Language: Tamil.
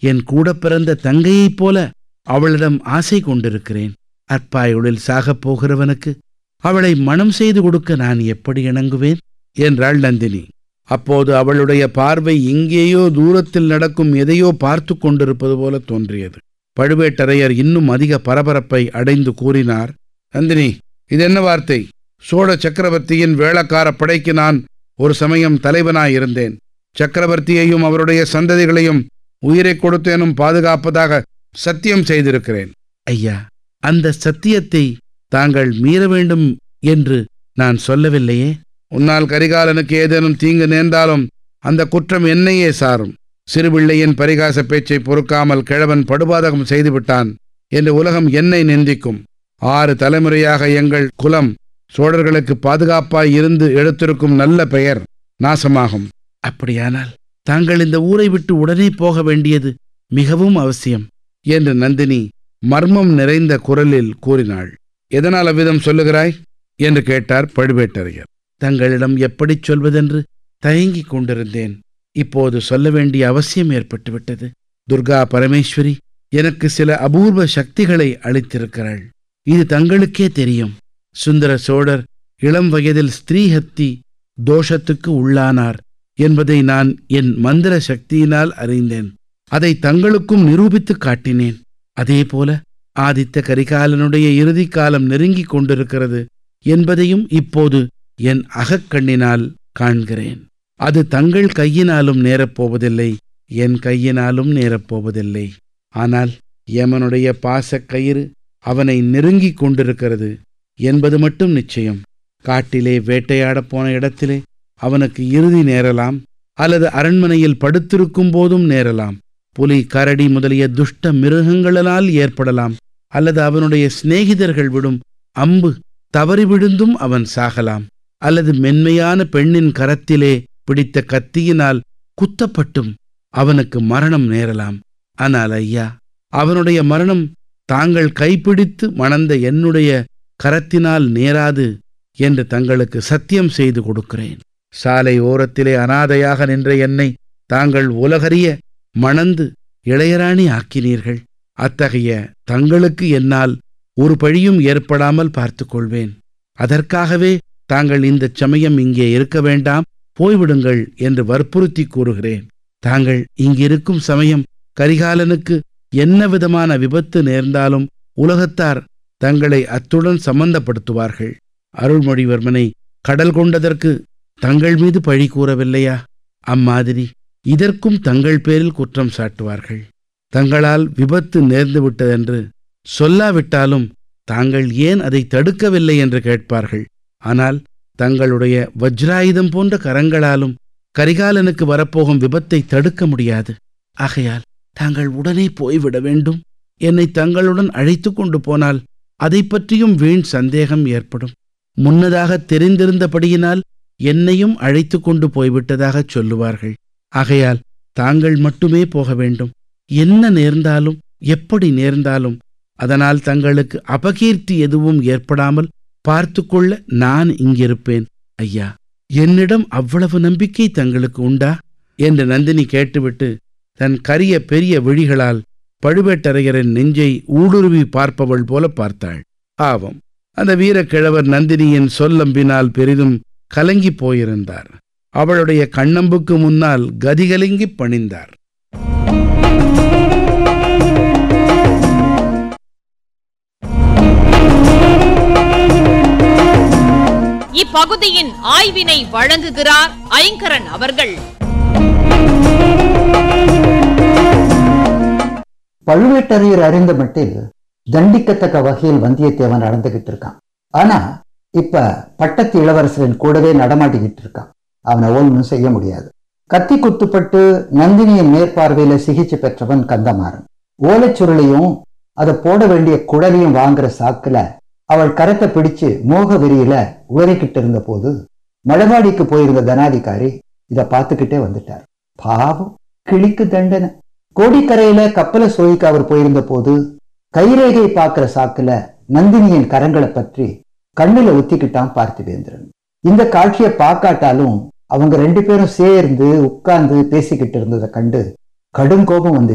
என் கூட பிறந்த தங்கையைப் போல அவளிடம் ஆசை கொண்டிருக்கிறேன் அற்பாயுளில் சாகப் போகிறவனுக்கு அவளை மணம் செய்து கொடுக்க நான் எப்படி இணங்குவேன் என்றாள் நந்தினி அப்போது அவளுடைய பார்வை இங்கேயோ தூரத்தில் நடக்கும் எதையோ பார்த்து கொண்டிருப்பது போல தோன்றியது பழுவேட்டரையர் இன்னும் அதிக பரபரப்பை அடைந்து கூறினார் நந்தினி இது என்ன வார்த்தை சோழ சக்கரவர்த்தியின் வேளக்கார படைக்கு நான் ஒரு சமயம் தலைவனாயிருந்தேன் சக்கரவர்த்தியையும் அவருடைய சந்ததிகளையும் உயிரை கொடுத்தேனும் பாதுகாப்பதாக சத்தியம் செய்திருக்கிறேன் ஐயா அந்த சத்தியத்தை தாங்கள் மீற வேண்டும் என்று நான் சொல்லவில்லையே உன்னால் கரிகாலனுக்கு ஏதேனும் தீங்கு நேர்ந்தாலும் அந்த குற்றம் என்னையே சாரும் சிறுபிள்ளையின் பரிகாச பேச்சை பொறுக்காமல் கிழவன் படுபாதகம் செய்துவிட்டான் என்று உலகம் என்னை நிந்திக்கும் ஆறு தலைமுறையாக எங்கள் குலம் சோழர்களுக்கு பாதுகாப்பாய் இருந்து எடுத்திருக்கும் நல்ல பெயர் நாசமாகும் அப்படியானால் தாங்கள் இந்த ஊரை விட்டு உடனே போக வேண்டியது மிகவும் அவசியம் என்று நந்தினி மர்மம் நிறைந்த குரலில் கூறினாள் எதனால் அவ்விதம் சொல்லுகிறாய் என்று கேட்டார் பழுவேட்டரையர் தங்களிடம் எப்படிச் சொல்வதென்று தயங்கிக் கொண்டிருந்தேன் இப்போது சொல்ல வேண்டிய அவசியம் ஏற்பட்டுவிட்டது துர்கா பரமேஸ்வரி எனக்கு சில அபூர்வ சக்திகளை அளித்திருக்கிறாள் இது தங்களுக்கே தெரியும் சுந்தர சோழர் இளம் வயதில் ஸ்திரீஹத்தி தோஷத்துக்கு உள்ளானார் என்பதை நான் என் மந்திர சக்தியினால் அறிந்தேன் அதை தங்களுக்கும் நிரூபித்துக் காட்டினேன் அதேபோல ஆதித்த கரிகாலனுடைய இறுதி காலம் நெருங்கிக் கொண்டிருக்கிறது என்பதையும் இப்போது என் அகக்கண்ணினால் காண்கிறேன் அது தங்கள் கையினாலும் நேரப்போவதில்லை என் கையினாலும் நேரப்போவதில்லை ஆனால் யமனுடைய பாசக் கயிறு அவனை நெருங்கிக் கொண்டிருக்கிறது என்பது மட்டும் நிச்சயம் காட்டிலே வேட்டையாடப் போன இடத்திலே அவனுக்கு இறுதி நேரலாம் அல்லது அரண்மனையில் படுத்திருக்கும் போதும் நேரலாம் புலி கரடி முதலிய துஷ்ட மிருகங்களால் ஏற்படலாம் அல்லது அவனுடைய சிநேகிதர்கள் விடும் அம்பு தவறி விழுந்தும் அவன் சாகலாம் அல்லது மென்மையான பெண்ணின் கரத்திலே பிடித்த கத்தியினால் குத்தப்பட்டும் அவனுக்கு மரணம் நேரலாம் ஆனால் ஐயா அவனுடைய மரணம் தாங்கள் கைப்பிடித்து மணந்த என்னுடைய கரத்தினால் நேராது என்று தங்களுக்கு சத்தியம் செய்து கொடுக்கிறேன் சாலை ஓரத்திலே அனாதையாக நின்ற என்னை தாங்கள் உலகறிய மணந்து இளையராணி ஆக்கினீர்கள் அத்தகைய தங்களுக்கு என்னால் ஒரு பழியும் ஏற்படாமல் பார்த்து கொள்வேன் அதற்காகவே தாங்கள் இந்த சமயம் இங்கே இருக்க வேண்டாம் போய்விடுங்கள் என்று வற்புறுத்தி கூறுகிறேன் தாங்கள் இங்கிருக்கும் சமயம் கரிகாலனுக்கு என்ன விதமான விபத்து நேர்ந்தாலும் உலகத்தார் தங்களை அத்துடன் சம்பந்தப்படுத்துவார்கள் அருள்மொழிவர்மனை கடல் கொண்டதற்கு தங்கள் மீது பழி கூறவில்லையா அம்மாதிரி இதற்கும் தங்கள் பேரில் குற்றம் சாட்டுவார்கள் தங்களால் விபத்து நேர்ந்து விட்டதென்று சொல்லாவிட்டாலும் தாங்கள் ஏன் அதை தடுக்கவில்லை என்று கேட்பார்கள் ஆனால் தங்களுடைய வஜ்ராயுதம் போன்ற கரங்களாலும் கரிகாலனுக்கு வரப்போகும் விபத்தை தடுக்க முடியாது ஆகையால் தாங்கள் உடனே போய்விட வேண்டும் என்னை தங்களுடன் அழைத்து கொண்டு போனால் அதை பற்றியும் வீண் சந்தேகம் ஏற்படும் முன்னதாக தெரிந்திருந்தபடியினால் என்னையும் அழைத்து கொண்டு போய்விட்டதாகச் சொல்லுவார்கள் ஆகையால் தாங்கள் மட்டுமே போக வேண்டும் என்ன நேர்ந்தாலும் எப்படி நேர்ந்தாலும் அதனால் தங்களுக்கு அபகீர்த்தி எதுவும் ஏற்படாமல் பார்த்து கொள்ள நான் இங்கிருப்பேன் ஐயா என்னிடம் அவ்வளவு நம்பிக்கை தங்களுக்கு உண்டா என்று நந்தினி கேட்டுவிட்டு தன் கரிய பெரிய விழிகளால் பழுவேட்டரையரின் நெஞ்சை ஊடுருவி பார்ப்பவள் போல பார்த்தாள் ஆவம் அந்த வீரக்கிழவர் நந்தினியின் சொல்லம்பினால் பெரிதும் கலங்கிப் போயிருந்தார் அவளுடைய கண்ணம்புக்கு முன்னால் கதிகலங்கிப் பணிந்தார் இப்பகுதியின் ஆய்வினை வழங்குகிறார் ஐங்கரன் அவர்கள் பழுவேட்டரையர் அறிந்த மட்டில் தண்டிக்கத்தக்க வகையில் வந்தியத்தேவன் நடந்துகிட்டு இருக்கான் ஆனா இப்ப பட்டத்து இளவரசரின் கூடவே நடமாட்டிக்கிட்டு இருக்கான் அவனை ஒன்றும் செய்ய முடியாது கத்தி குத்துப்பட்டு நந்தினியின் மேற்பார்வையில சிகிச்சை பெற்றவன் கந்தமாறன் ஓலைச்சுருளையும் அதை போட வேண்டிய குடலையும் வாங்குற சாக்குல அவள் கரத்தை பிடிச்சு மோக வெறியில உளறிக்கிட்டு இருந்த போது மழவாடிக்கு போயிருந்த தனாதிகாரி இதை பார்த்துக்கிட்டே வந்துட்டார் பாவம் கிளிக்கு தண்டனை கோடிக்கரையில கப்பலை சோய்க்கு அவர் போயிருந்த போது கைரேகை பார்க்கிற சாக்குல நந்தினியின் கரங்களை பற்றி கண்ணுல ஒத்திக்கிட்டான் பார்த்திவேந்திரன் இந்த காட்சியை பார்க்காட்டாலும் அவங்க ரெண்டு பேரும் சேர்ந்து உட்கார்ந்து பேசிக்கிட்டு இருந்ததை கண்டு கடும் கோபம் வந்து